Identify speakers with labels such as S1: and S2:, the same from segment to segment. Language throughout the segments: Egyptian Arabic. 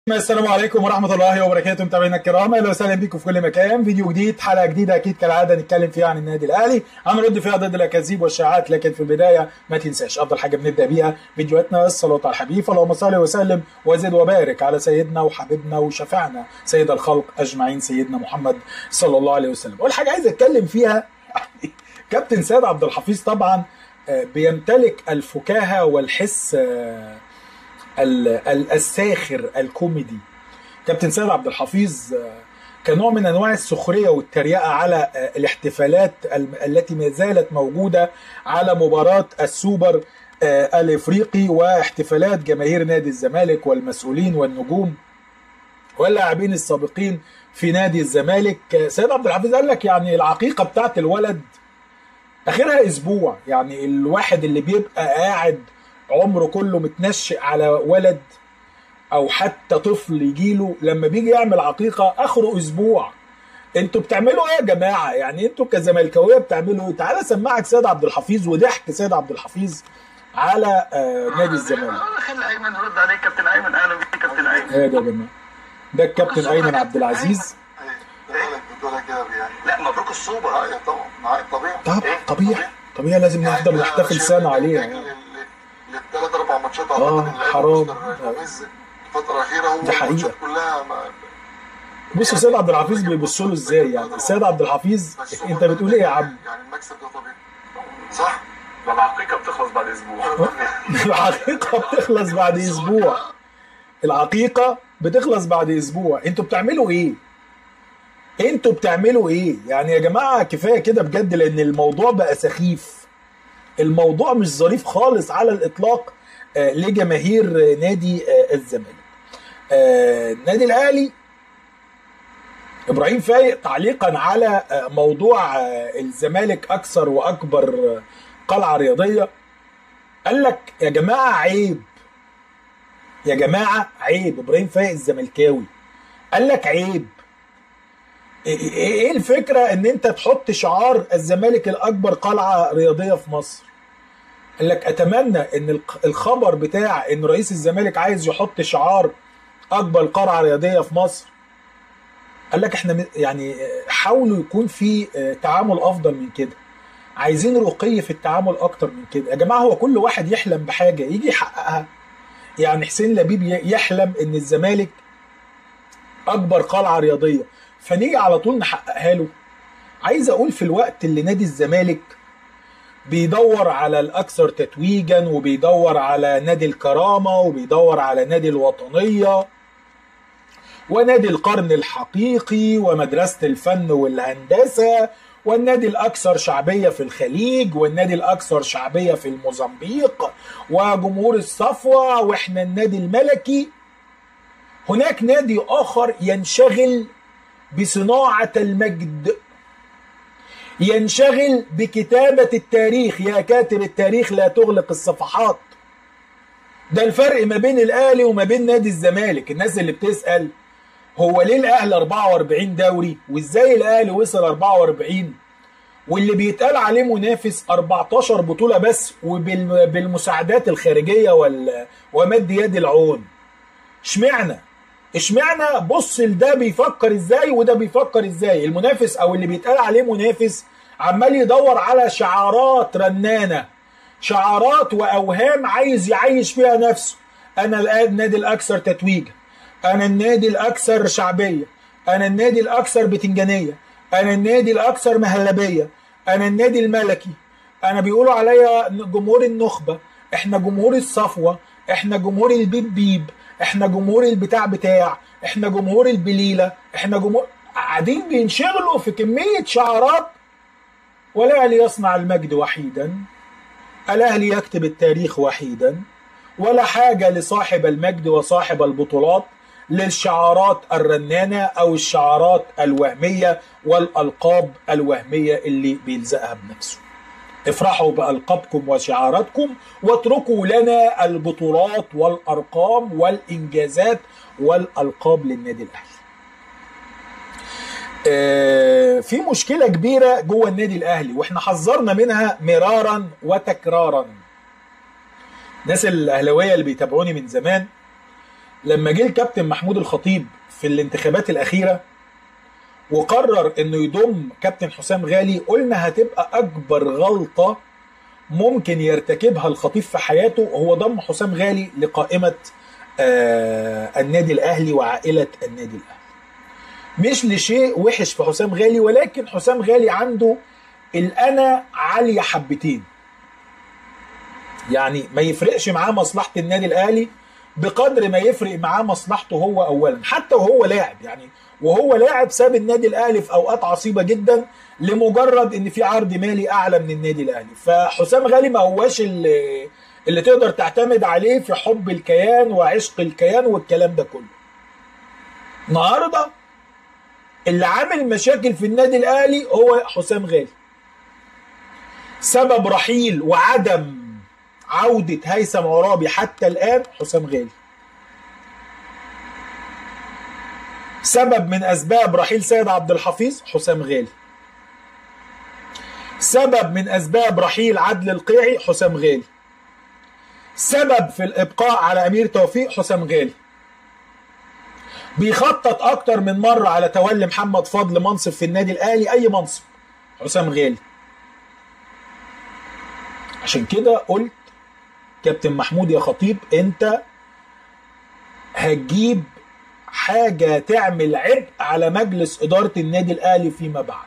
S1: السلام عليكم ورحمة الله وبركاته متابعينا الكرام اهلا وسهلا بكم في كل مكان فيديو جديد حلقة جديدة اكيد كالعادة نتكلم فيها عن النادي الاهلي هنرد فيها ضد الاكاذيب والشائعات لكن في البداية ما تنساش افضل حاجة بنبدأ بيها فيديوهاتنا الصلاة على الحبيب اللهم صل وسلم وزد وبارك على سيدنا وحبيبنا وشفعنا سيد الخلق اجمعين سيدنا محمد صلى الله عليه وسلم اول حاجة عايز اتكلم فيها يعني كابتن سيد عبد الحفيظ طبعا بيمتلك الفكاهة والحس الساخر الكوميدي كابتن سيد عبد الحفيظ كنوع من انواع السخريه والتريقه على الاحتفالات التي ما زالت موجوده على مباراه السوبر الافريقي واحتفالات جماهير نادي الزمالك والمسؤولين والنجوم واللاعبين السابقين في نادي الزمالك سيد عبد الحفيظ قال لك يعني العقيقه بتاعت الولد اخرها اسبوع يعني الواحد اللي بيبقى قاعد عمره كله متنشئ على ولد او حتى طفل يجيله لما بيجي يعمل عقيقه اخره اسبوع انتوا بتعملوا ايه يا جماعه يعني انتوا كزملكاويه بتعملوا ايه تعالى سمعك سيد عبد الحفيظ وضحك سيد عبد الحفيظ على آه نادي الزمالك
S2: خلي ايمن يرد عليك كابتن ايمن اهلا بيك كابتن ايمن
S1: ايه ده يا جماعه ده الكابتن ايمن عبد العزيز
S2: لا مبروك السوبر
S3: اه طبعا معاك طبيعي
S1: طب طبيعي طبيعي لازم نفضل نحتفل سنه عليها يعني
S3: للثلاث اربع ماتشات
S1: اه حرام
S3: الفتره الاخيره هو
S1: دي حقيقة.
S3: الماتشات كلها ما
S1: بص سيد عبد الحفيظ بيبص له ازاي يعني سيد عبد الحفيظ
S3: بس هو
S1: انت بتقول ايه يا عم
S3: يعني المكسب ده طبيعي صح؟
S2: العقيقه بتخلص بعد اسبوع
S1: العقيقه بتخلص بعد اسبوع العقيقه بتخلص بعد اسبوع انتوا بتعملوا ايه انتوا بتعملوا ايه يعني يا جماعه كفايه كده بجد لان الموضوع بقى سخيف الموضوع مش ظريف خالص على الاطلاق آه لجماهير آه، نادي آه الزمالك آه النادي الاهلي ابراهيم فايق تعليقا على آه، موضوع آه، الزمالك اكثر واكبر آه، قلعه رياضيه قال لك يا جماعه عيب يا جماعه عيب ابراهيم فايق الزملكاوي قال لك عيب ايه إيه- إيه الفكره ان انت تحط شعار الزمالك الاكبر قلعه رياضيه في مصر قال لك اتمنى ان الق- الخبر بتاع ان رئيس الزمالك عايز يحط شعار اكبر قلعه رياضيه في مصر قال لك احنا م- يعني حاولوا يكون في آه، تعامل افضل من كده عايزين رقي في التعامل اكتر من كده يا جماعه هو كل واحد يحلم بحاجه يجي يحققها يعني حسين لبيب ي- يحلم ان الزمالك اكبر قلعه رياضيه فنيجي على طول نحققها له عايز اقول في الوقت اللي نادي الزمالك بيدور على الاكثر تتويجا وبيدور على نادي الكرامه وبيدور على نادي الوطنيه ونادي القرن الحقيقي ومدرسة الفن والهندسة والنادي الأكثر شعبية في الخليج والنادي الأكثر شعبية في الموزمبيق وجمهور الصفوة وإحنا النادي الملكي هناك نادي آخر ينشغل بصناعة المجد ينشغل بكتابة التاريخ يا كاتب التاريخ لا تغلق الصفحات ده الفرق ما بين الأهلي وما بين نادي الزمالك الناس اللي بتسأل هو ليه الاهلي 44 دوري وازاي الاهلي وصل 44 واللي بيتقال عليه منافس 14 بطوله بس وبالمساعدات الخارجيه وال... ومد يد العون اشمعنى اشمعنى بص لده بيفكر ازاي وده بيفكر ازاي المنافس او اللي بيتقال عليه منافس عمال يدور على شعارات رنانه شعارات واوهام عايز يعيش فيها نفسه انا الان النادي الاكثر تتويجا انا النادي الاكثر شعبيه انا النادي الاكثر بتنجانيه انا النادي الاكثر مهلبيه انا النادي الملكي انا بيقولوا عليا جمهور النخبه احنا جمهور الصفوه احنا جمهور البيب بيب احنا جمهور البتاع بتاع احنا جمهور البليله احنا جمهور قاعدين بينشغلوا في كميه شعارات والاهلي يصنع المجد وحيدا الاهلي يكتب التاريخ وحيدا ولا حاجه لصاحب المجد وصاحب البطولات للشعارات الرنانه او الشعارات الوهميه والالقاب الوهميه اللي بيلزقها بنفسه. افرحوا بالقابكم وشعاراتكم واتركوا لنا البطولات والارقام والانجازات والالقاب للنادي الاهلي. آه، في مشكله كبيره جوه النادي الاهلي واحنا حذرنا منها مرارا وتكرارا. الناس الاهلاويه اللي بيتابعوني من زمان لما جه الكابتن محمود الخطيب في الانتخابات الاخيره وقرر انه يضم كابتن حسام غالي قلنا هتبقى اكبر غلطه ممكن يرتكبها الخطيب في حياته هو ضم حسام غالي لقائمه آه النادي الاهلي وعائله النادي الاهلي مش لشيء وحش في حسام غالي ولكن حسام غالي عنده الانا عاليه حبتين يعني ما يفرقش معاه مصلحه النادي الاهلي بقدر ما يفرق معاه مصلحته هو اولا حتى وهو لاعب يعني وهو لاعب ساب النادي الاهلي في اوقات عصيبه جدا لمجرد ان في عرض مالي اعلى من النادي الاهلي فحسام غالي ما هواش اللي, اللي تقدر تعتمد عليه في حب الكيان وعشق الكيان والكلام ده كله النهارده اللي عامل مشاكل في النادي الاهلي هو حسام غالي سبب رحيل وعدم عودة هيثم عرابي حتى الآن حسام غالي سبب من أسباب رحيل سيد عبد الحفيظ حسام غالي سبب من أسباب رحيل عدل القيعي حسام غالي سبب في الإبقاء على أمير توفيق حسام غالي بيخطط أكتر من مرة على تولي محمد فضل منصب في النادي الأهلي أي منصب حسام غالي عشان كده قلت كابتن محمود يا خطيب انت هتجيب حاجه تعمل عبء على مجلس اداره النادي الاهلي فيما بعد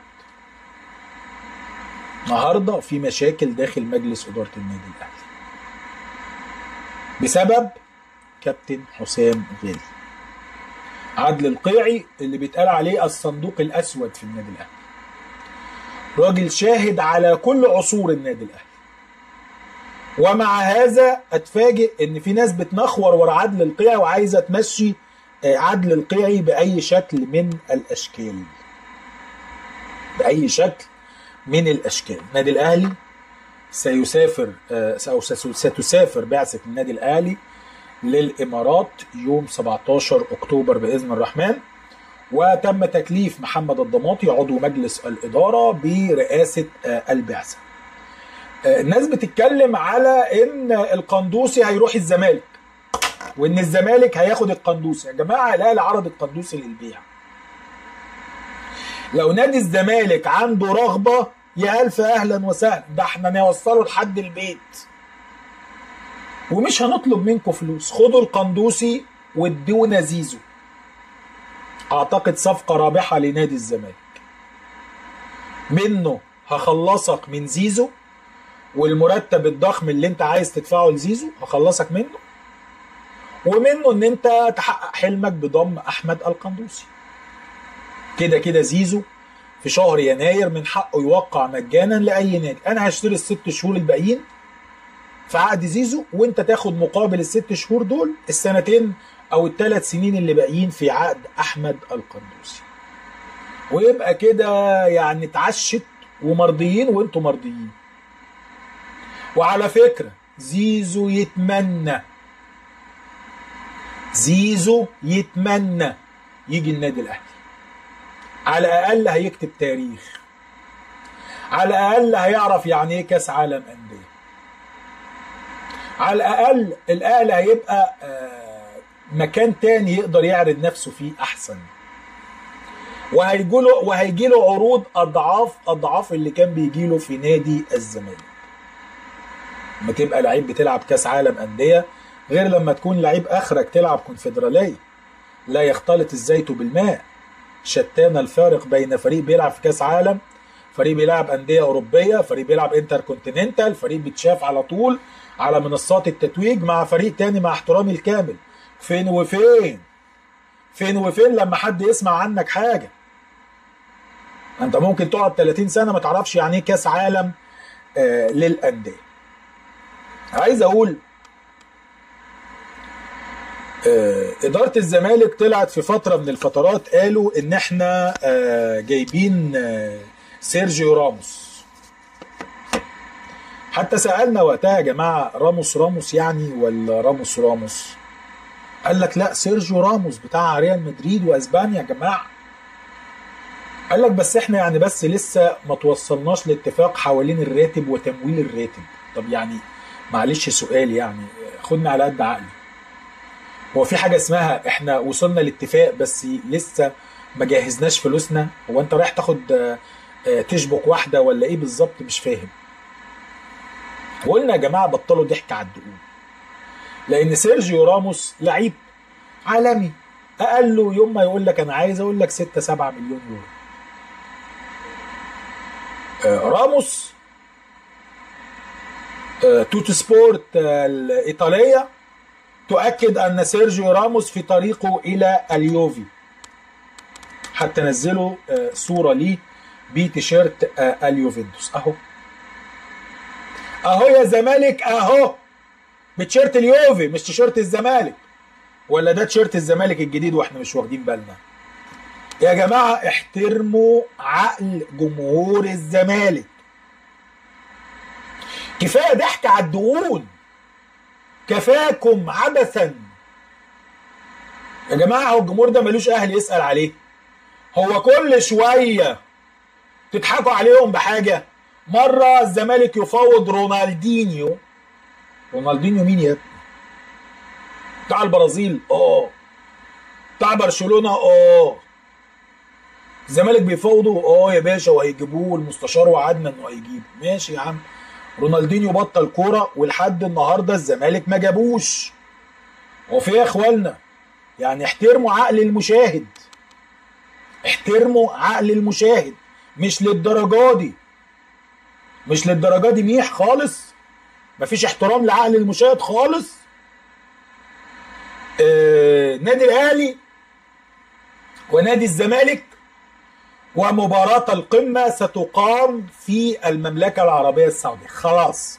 S1: النهارده في مشاكل داخل مجلس اداره النادي الاهلي بسبب كابتن حسام غالي عدل القيعي اللي بيتقال عليه الصندوق الاسود في النادي الاهلي راجل شاهد على كل عصور النادي الاهلي ومع هذا اتفاجئ ان في ناس بتنخور ورا عدل القيعي وعايزه تمشي عدل القيعي باي شكل من الاشكال باي شكل من الاشكال النادي الاهلي سيسافر او ستسافر بعثه النادي الاهلي للامارات يوم 17 اكتوبر باذن الرحمن وتم تكليف محمد الضماطي عضو مجلس الاداره برئاسه البعثه الناس بتتكلم على ان القندوسي هيروح الزمالك وان الزمالك هياخد القندوسي يا جماعه الاهلي عرض القندوسي للبيع لو نادي الزمالك عنده رغبه يا الف اهلا وسهلا ده احنا نوصله لحد البيت ومش هنطلب منكم فلوس خدوا القندوسي وادونا زيزو اعتقد صفقه رابحه لنادي الزمالك منه هخلصك من زيزو والمرتب الضخم اللي انت عايز تدفعه لزيزو هخلصك منه ومنه ان انت تحقق حلمك بضم احمد القندوسي كده كده زيزو في شهر يناير من حقه يوقع مجانا لاي نادي انا هشتري الست شهور الباقيين في عقد زيزو وانت تاخد مقابل الست شهور دول السنتين او الثلاث سنين اللي باقيين في عقد احمد القندوسي ويبقى كده يعني اتعشت ومرضيين وانتوا مرضيين وعلى فكرة زيزو يتمنى زيزو يتمنى يجي النادي الاهلي على الاقل هيكتب تاريخ على الاقل هيعرف يعني ايه كاس عالم انديه على الاقل الاهلي هيبقى مكان تاني يقدر يعرض نفسه فيه احسن وهيجيله وهيجيله عروض اضعاف اضعاف اللي كان بيجيله في نادي الزمالك لما تبقى لعيب بتلعب كاس عالم انديه غير لما تكون لعيب اخرك تلعب كونفدراليه لا يختلط الزيت بالماء شتان الفارق بين فريق بيلعب في كاس عالم فريق بيلعب انديه اوروبيه فريق بيلعب انتر كونتيننتال فريق بيتشاف على طول على منصات التتويج مع فريق تاني مع احترامي الكامل فين وفين فين وفين لما حد يسمع عنك حاجه انت ممكن تقعد 30 سنه ما تعرفش يعني ايه كاس عالم آه للانديه عايز اقول آه اداره الزمالك طلعت في فتره من الفترات قالوا ان احنا آه جايبين آه سيرجيو راموس حتى سالنا وقتها يا جماعه راموس راموس يعني ولا راموس راموس قال لك لا سيرجيو راموس بتاع ريال مدريد واسبانيا يا جماعه قال لك بس احنا يعني بس لسه ما توصلناش لاتفاق حوالين الراتب وتمويل الراتب طب يعني معلش سؤال يعني خدني على قد عقلي هو في حاجه اسمها احنا وصلنا لاتفاق بس لسه ما جهزناش فلوسنا هو انت رايح تاخد آه، آه، تشبك واحده ولا ايه بالظبط مش فاهم وقلنا يا جماعه بطلوا ضحك على الدقون لان سيرجيو راموس لعيب عالمي اقل له يوم ما يقول لك انا عايز اقول لك 6 7 مليون يورو آه، راموس آه، توت سبورت آه، الايطاليه تؤكد ان سيرجيو راموس في طريقه الى اليوفي حتى نزلوا آه، صوره ليه بتيشيرت آه، اليوفنتوس اهو اهو يا زمالك اهو بتيشيرت اليوفي مش تيشيرت الزمالك ولا ده تيشيرت الزمالك الجديد واحنا مش واخدين بالنا يا جماعه احترموا عقل جمهور الزمالك كفايه ضحك على الدقون كفاكم عبثا يا جماعه هو الجمهور ده ملوش اهل يسال عليه هو كل شويه تضحكوا عليهم بحاجه مره الزمالك يفاوض رونالدينيو رونالدينيو مين يا ابني بتاع البرازيل اه بتاع برشلونه اه الزمالك بيفاوضوا اه يا باشا وهيجيبوه المستشار وعدنا انه هيجيبه ماشي يا عم رونالدينيو بطل كوره ولحد النهارده الزمالك ما جابوش هو في إيه يا اخوانا يعني احترموا عقل المشاهد احترموا عقل المشاهد مش للدرجه دي مش للدرجه دي ميح خالص مفيش احترام لعقل المشاهد خالص آه نادي الاهلي ونادي الزمالك ومباراة القمة ستقام في المملكة العربية السعودية خلاص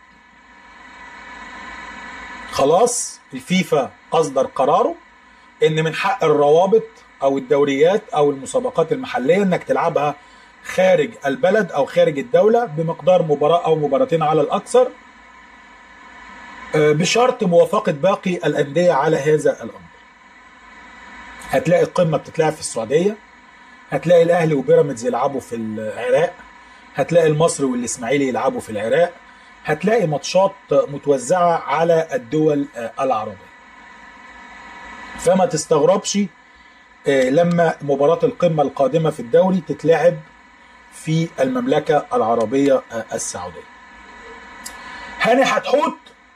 S1: خلاص الفيفا أصدر قراره إن من حق الروابط أو الدوريات أو المسابقات المحلية إنك تلعبها خارج البلد أو خارج الدولة بمقدار مباراة أو مباراتين على الأكثر آه، بشرط موافقة باقي الأندية على هذا الأمر هتلاقي القمة بتتلعب في السعودية هتلاقي الاهلي وبيراميدز يلعبوا في العراق هتلاقي المصري والاسماعيلي يلعبوا في العراق هتلاقي ماتشات متوزعه على الدول العربيه فما تستغربش آه، لما مباراه القمه القادمه في الدوري تتلعب في المملكه العربيه آه، السعوديه هاني حتحوت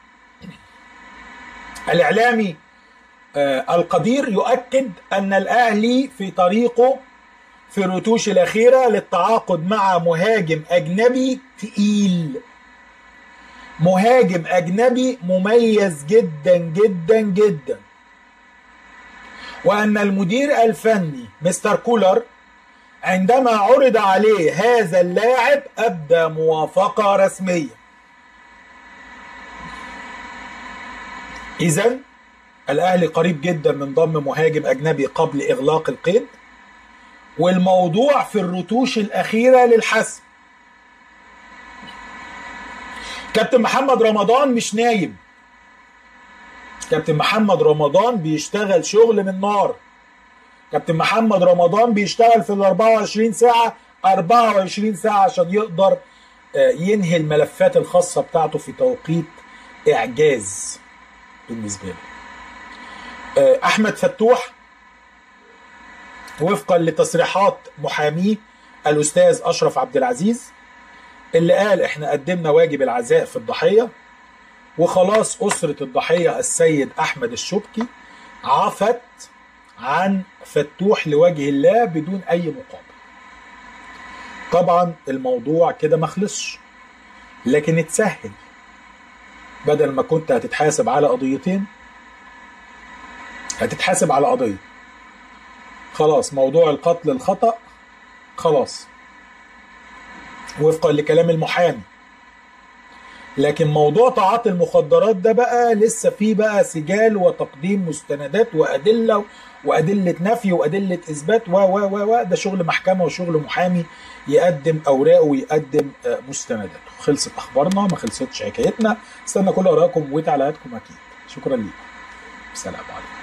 S1: الاعلامي آه، القدير يؤكد ان الاهلي في طريقه في الرتوش الأخيرة للتعاقد مع مهاجم أجنبي تقيل مهاجم أجنبي مميز جدا جدا جدا وأن المدير الفني مستر كولر عندما عرض عليه هذا اللاعب أبدى موافقة رسمية إذا الأهلي قريب جدا من ضم مهاجم أجنبي قبل إغلاق القيد والموضوع في الرتوش الأخيرة للحسم كابتن محمد رمضان مش نايم كابتن محمد رمضان بيشتغل شغل من نار كابتن محمد رمضان بيشتغل في ال 24 ساعة 24 ساعة عشان يقدر آه، ينهي الملفات الخاصة بتاعته في توقيت إعجاز بالنسبة له آه، أحمد فتوح وفقا لتصريحات محاميه الاستاذ اشرف عبد العزيز اللي قال احنا قدمنا واجب العزاء في الضحيه وخلاص اسره الضحيه السيد احمد الشبكي عفت عن فتوح لوجه الله بدون اي مقابل طبعا الموضوع كده ما خلصش لكن اتسهل بدل ما كنت هتتحاسب على قضيتين هتتحاسب على قضيه خلاص موضوع القتل الخطأ خلاص وفقا لكلام المحامي لكن موضوع تعاطي المخدرات ده بقى لسه فيه بقى سجال وتقديم مستندات وأدلة وأدلة نفي وأدلة إثبات و و و و ده شغل محكمة وشغل محامي يقدم أوراقه ويقدم آه، مستنداته خلصت أخبارنا ما خلصتش حكايتنا استنى كل آرائكم وتعليقاتكم أكيد شكرا لكم السلام عليكم